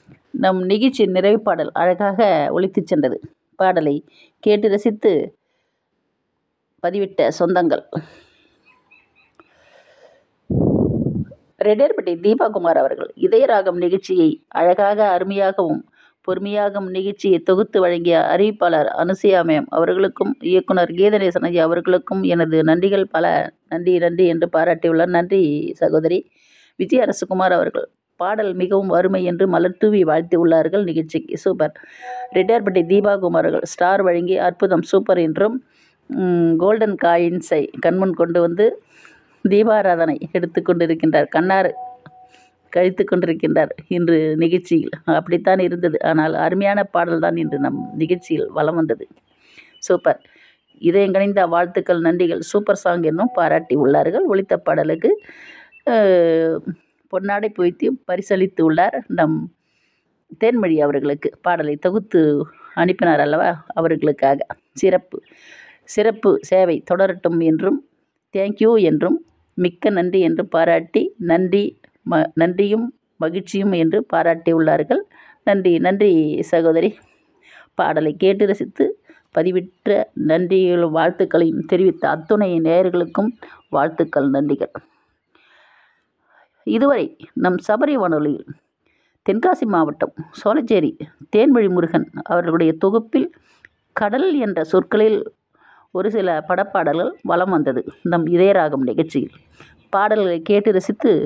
நம் நிகழ்ச்சி நிறைவு பாடல் அழகாக ஒலித்துச் சென்றது பாடலை கேட்டு ரசித்து பதிவிட்ட சொந்தங்கள் ரெடேர்பட்டி தீபாகுமார் அவர்கள் இதயராகம் நிகழ்ச்சியை அழகாக அருமையாகவும் பொறுமையாகவும் நிகழ்ச்சியை தொகுத்து வழங்கிய அறிவிப்பாளர் அனுசுயா மேம் அவர்களுக்கும் இயக்குனர் கீதநேசன் ஐயா அவர்களுக்கும் எனது நன்றிகள் பல நன்றி நன்றி என்று பாராட்டியுள்ளார் நன்றி சகோதரி விஜய் அரசுகுமார் அவர்கள் பாடல் மிகவும் அருமை என்று மலர் தூவி வாழ்த்தியுள்ளார்கள் நிகழ்ச்சிக்கு சூப்பர் ரிட்டையர்பட்டி தீபாகுமார் அவர்கள் ஸ்டார் வழங்கி அற்புதம் சூப்பர் என்றும் கோல்டன் காயின்ஸை கண்முன் கொண்டு வந்து தீபாராதனை எடுத்து கொண்டிருக்கின்றார் கண்ணாறு கழித்து கொண்டிருக்கின்றார் இன்று நிகழ்ச்சியில் அப்படித்தான் இருந்தது ஆனால் அருமையான பாடல் தான் இன்று நம் நிகழ்ச்சியில் வலம் வந்தது சூப்பர் இதயங்கணிந்த வாழ்த்துக்கள் நன்றிகள் சூப்பர் சாங் என்னும் பாராட்டி உள்ளார்கள் ஒலித்த பாடலுக்கு பொன்னாடை பொய்த்து பரிசளித்து உள்ளார் நம் தேன்மொழி அவர்களுக்கு பாடலை தொகுத்து அனுப்பினார் அல்லவா அவர்களுக்காக சிறப்பு சிறப்பு சேவை தொடரட்டும் என்றும் தேங்க்யூ என்றும் மிக்க நன்றி என்று பாராட்டி நன்றி ம நன்றியும் மகிழ்ச்சியும் என்று பாராட்டியுள்ளார்கள் நன்றி நன்றி சகோதரி பாடலை கேட்டு ரசித்து பதிவிட்ட நன்றிகளும் வாழ்த்துக்களையும் தெரிவித்த அத்துணை நேயர்களுக்கும் வாழ்த்துக்கள் நன்றிகள் இதுவரை நம் சபரி வானொலியில் தென்காசி மாவட்டம் சோழச்சேரி தேன்மொழி முருகன் அவர்களுடைய தொகுப்பில் கடல் என்ற சொற்களில் ஒரு சில படப்பாடல்கள் வலம் வந்தது நம் இதயராகம் நிகழ்ச்சியில் பாடல்களை கேட்டு ரசித்து